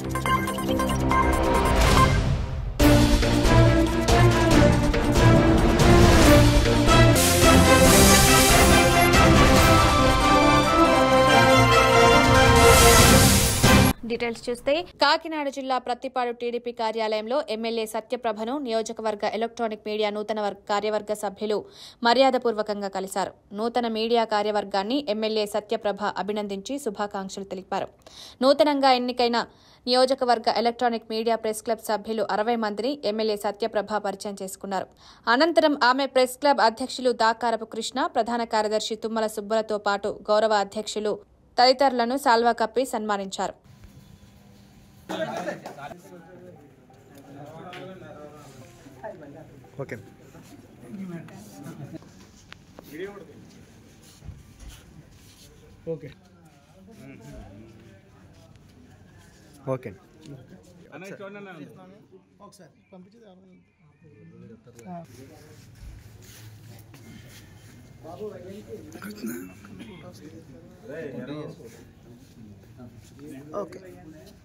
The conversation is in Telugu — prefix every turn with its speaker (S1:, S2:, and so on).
S1: డీటెయిల్స్ చూస్తే కాకినాడ జిల్లా ప్రత్తిపాడు టీడీపీ కార్యాలయంలో ఎమ్మెల్యే సత్యప్రభను నియోజకవర్గ ఎలక్ట్రానిక్ మీడియా నూతన వర్- కార్యవర్గ సభ్యులు మర్యాదపూర్వకంగా కలిశారు నూతన మీడియా కార్యవర్గాన్ని ఎమ్మెల్యే సత్యప్రభ అభినందించి శుభాకాంక్షలు తెలిపారు నూతనంగా ఎన్నికైన నియోజకవర్గ ఎలక్ట్రానిక్ మీడియా ప్రెస్ క్లబ్ సభ్యులు అరవై మందిని ఎమ్మెల్యే సత్యప్రభ పరిచయం చేసుకున్నారు అనంతరం ఆమె ప్రెస్ క్లబ్ అధ్యక్షులు దాకారపు కృష్ణ ప్రధాన కార్యదర్శి తుమ్మల సుబ్బలతో పాటు గౌరవ అధ్యక్షులు తదితరులను సాల్వా కప్పి సన్మానించారు
S2: ఓకే
S3: ఓకే
S2: ఓకే
S3: ఒకసారి పంపించేది ఓకే